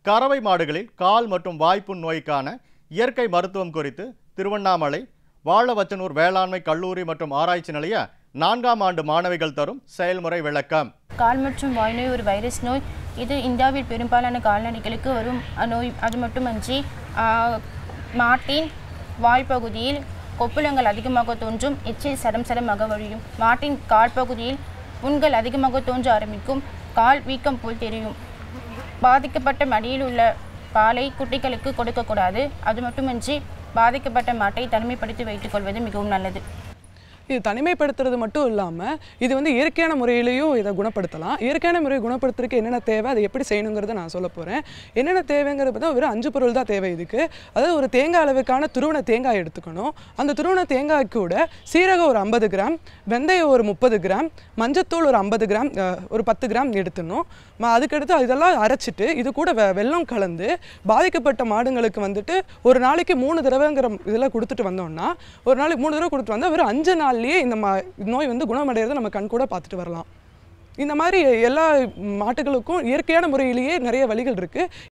கறவை மாடுகளில் கால் மற்றும் வாய்ப்புண் நோய்க்கான இயற்கை மருத்துவம் குறித்து திருவண்ணாமலை வாழவச்சனூர் வேளாண்மை கல்லூரி மற்றும் ஆராய்ச்சி நிலைய நான்காம் ஆண்டு மாணவிகள் தரும் செயல்முறை விளக்கம் கால் மற்றும் வாய்நோய் ஒரு வைரஸ் நோய் இது இந்தியாவில் பெரும்பாலான கால்நடைகளுக்கு வரும் நோய் அது மட்டுமன்றி ஆ, மாட்டின் வாய்ப்பகுதியில் கொப்புளங்கள் அதிகமாக தோன்றும் எச்சில் சடம் சடமாக வழியும் மாட்டின் கால் பகுதியில் புண்கள் அதிகமாக தோன்ற ஆரம்பிக்கும் கால் வீக்கம் போல் தெரியும் பாதிக்கப்பட்ட மடியில் உள்ள பாலை குட்டிகளுக்கு கொடுக்கக்கூடாது அது மட்டுமன்றி பாதிக்கப்பட்ட மாட்டை தனிமைப்படுத்தி வைத்துக்கொள்வது மிகவும் நல்லது இது தனிமைப்படுத்துறது மட்டும் இல்லாமல் இது வந்து இயற்கையான முறையிலையும் இதை குணப்படுத்தலாம் இயற்கையான முறையை குணப்படுத்துறதுக்கு என்னென்ன தேவை அதை எப்படி செய்யணுங்கிறத நான் சொல்ல போகிறேன் என்னென்ன தேவைங்கிறது பார்த்தா வெறும் அஞ்சு பொருள் தான் தேவை இதுக்கு அதாவது ஒரு தேங்காய் அளவுக்கான துருவன தேங்காய் எடுத்துக்கணும் அந்த துருவன தேங்காய் கூட சீரகம் ஒரு ஐம்பது கிராம் வெந்தயம் ஒரு முப்பது கிராம் மஞ்சத்தூள் ஒரு ஐம்பது கிராம் அஹ், ஒரு பத்து கிராம் எடுத்துடணும் ம- அதுக்கடுத்து இதெல்லாம் அரைச்சிட்டு இது கூட வெ வெல்லம் கலந்து பாதிக்கப்பட்ட மாடுங்களுக்கு வந்துட்டு ஒரு நாளைக்கு மூணு தடவைங்கிற இதில் கொடுத்துட்டு வந்தோம்னா ஒரு நாளைக்கு மூணு தடவை கொடுத்துட்டு வந்தால் வெறும் அஞ்சு நாள்லயே இந்த மா நோய் வந்து குணமடைகிறத நம்ம கண் கூட பார்த்துட்டு வரலாம் இந்த மாதிரி எல்லா மாட்டுகளுக்கும் இயற்கையான முறையிலேயே நிறைய வழிகள் இருக்குது